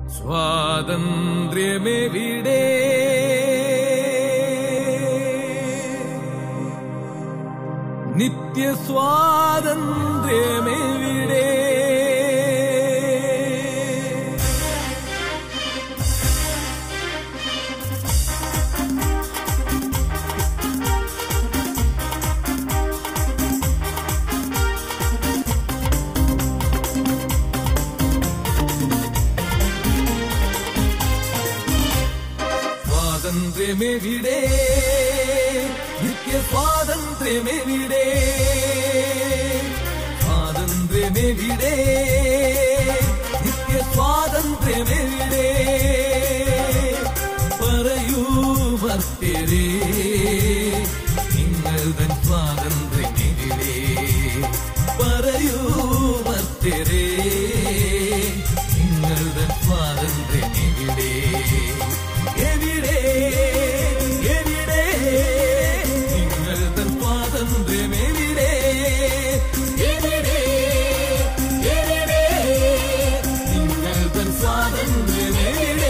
സ്വാതന്ത്ര്യമെവിടെ നിത്യസ്വാതന്ത്ര്യമെവിടെ സ്വാതന്ത്ര്യമെവിടെ നിത്യസ്വാതന്ത്ര്യമെവിടെ സ്വാതന്ത്ര്യമെവിടെ നിത്യസ്വാതന്ത്ര്യമെവിടെ പറയൂ ഭക്തരേ നിങ്ങൾ തൻ സ്വാതന്ത്ര്യമെവിടെ പറയൂ ഭക്തരേ നിങ്ങൾ തൻ സ്വാതന്ത്ര്യമെവിടെ എവിടെ എവിടെ നിങ്ങൾ തൻ സ്വാതന്ത്ര്യം എവിടെ എവിടെ എവിടെ നിങ്ങൾ തൻ സ്വാതന്ത്ര്യം എവിടെ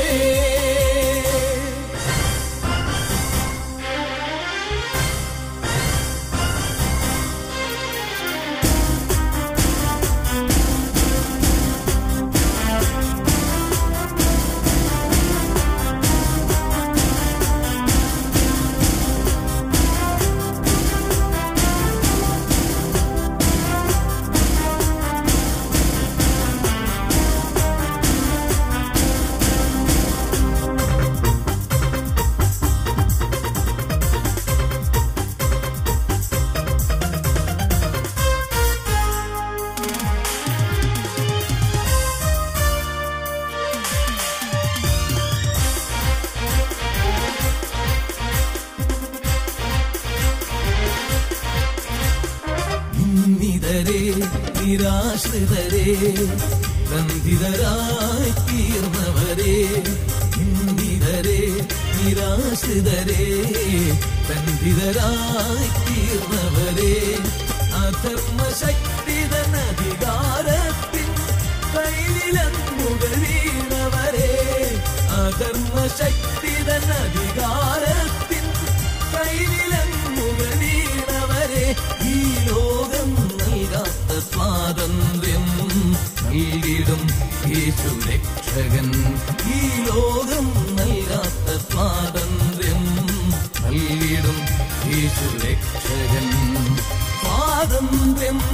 നിന്ദിതരെ നിരാശ്രിതരെ ബന്ധിതരായി തീർന്നവരെ നിന്ദിതരെ നിരാശ്രിതരെ ബന്ധിതരായി തീർന്നവരെ അധർമ്മശക്തിതൻ അധികാരത്തിൻ കയ്യിലങ്ങുകൾ വീണവരെ അധർമ്മശക്തിതൻ അധികാരത്തിൻ കയ്യിലങ്ങുകൾ വീണവരെ ഈ ലോകം നൽകാത്ത സ്വാതന്ത്ര്യം നൽകിടും യേശു രക്ഷകൻ ഈ ലോകം നൽകാത്ത സ്വാതന്ത്ര്യം നൽകിടും യേശു രക്ഷകൻ സ്വാതന്ത്ര്യം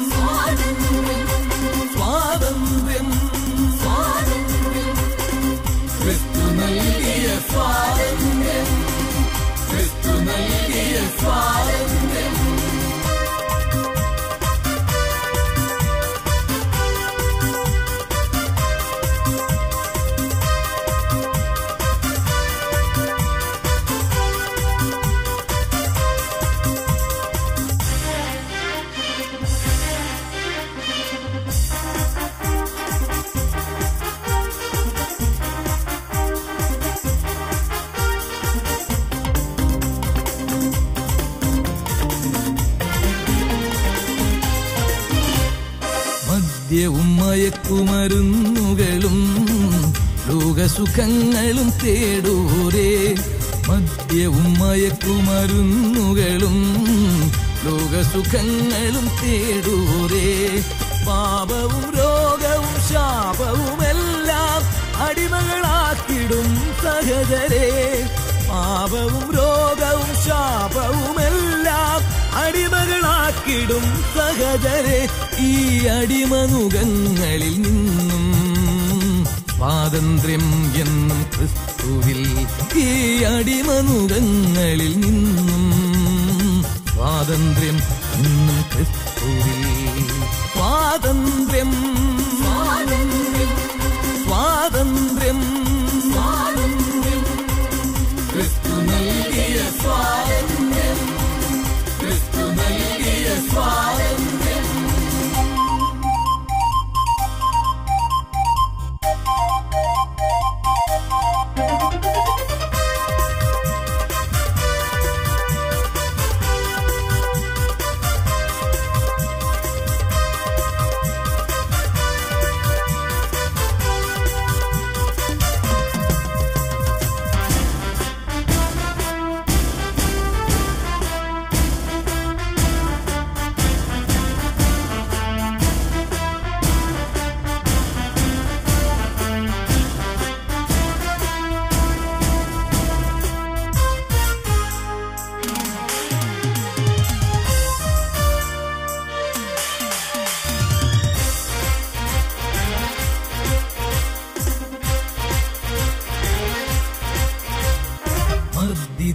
സ്വാതന്ത്ര്യം സ്വാതന്ത്ര്യം ക്രിസ്തു നൽകിയ സ്വാതന്ത്ര്യം ക്രിസ്തു നൽകിയ സ്വാതന്ത്ര്യം മദ്യവും മയക്കുമരുന്നുകളും ലോകസുഖങ്ങളും തേടൂരേ മദ്യവും മയക്കുമരുന്നുകളും ലോകസുഖങ്ങളും തേടൂരേ പാപവും രോഗവും ശാപവുമെല്ലാം അടിമകളാക്കിടും സഹജരേ പാപവും രോഗവും ശാപവുമെല്ലാം അടിമകളാക്കിടും സഹജരെ ഈ അടിമനുഖങ്ങളിൽ നിന്നും സ്വാതന്ത്ര്യം എന്നും ക്രിസ്തുവിൽ ഈ അടിമനുഖങ്ങളിൽ നിന്നും സ്വാതന്ത്ര്യം എന്നും ക്രിസ്തുവിൽ സ്വാതന്ത്ര്യം സ്വാതന്ത്ര്യം സ്വാതന്ത്ര്യം സ്വാതന്ത്ര്യം ക്രിസ്തു നൽകിയ സ്വാതന്ത്ര്യം ക്രിസ്തു നൽകിയ സ്വാതന്ത്ര്യം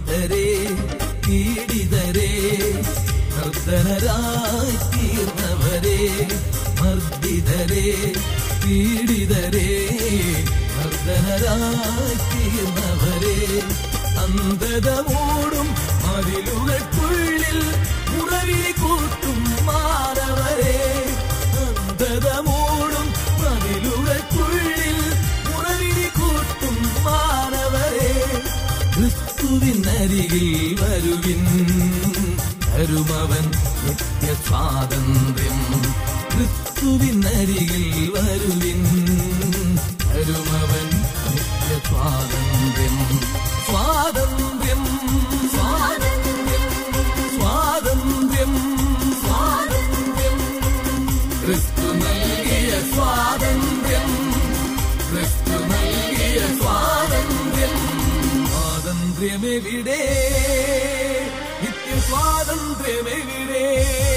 ദരിദ്രരെ പീഡിതരെ നിർദ്ധനരായി തീർന്നവരെ മർദ്ദിതരെ പീഡിതരെ നിർദ്ധനരായി തീർന്നവരെ അന്ധത മൂടും മതിലുകൾക്കുള്ളിൽ മുറവിളി കൂട്ടും മാനവരെ അന്ധത മൂടും മതിലുകൾക്കുള്ളിൽ മുറവിളി കൂട്ടും മാനവരെ ക്രിസ്തുവിനരികിൽ വരുവിൻ തരുമവൻ നിത്യ സ്വാതന്ത്ര്യം ക്രിസ്തുവിനരികിൽ വരുവിൻ തരുമവൻ നിത്യ സ്വാതന്ത്ര്യം സ്വാതന്ത്ര്യം സ്വാതന്ത്ര്യം സ്വാതന്ത്ര്യം സ്വാതന്ത്ര്യം ക്രിസ്തു നൽകിയ സ്വാതന്ത്ര്യം ക്രിസ്തു നൽകിയ സ്വാതന്ത്ര്യം സ്വാതന്ത്ര്യമെവിടെ നിത്യ സ്വാതന്ത്ര്യമെവിടെ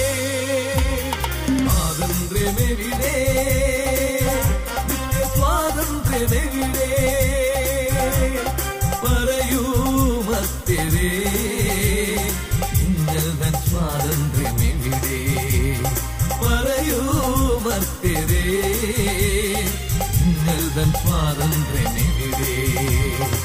സ്വാതന്ത്ര്യമെവിടെ നിത്യ സ്വാതന്ത്ര്യമെവിടെ പറയൂ മത്യരേ നിങ്ങൾ തൻ സ്വാതന്ത്ര്യമെവിടെ പറയൂ മത്യരേ നിങ്ങൾ തൻ സ്വാതന്ത്ര്യമെവിടെ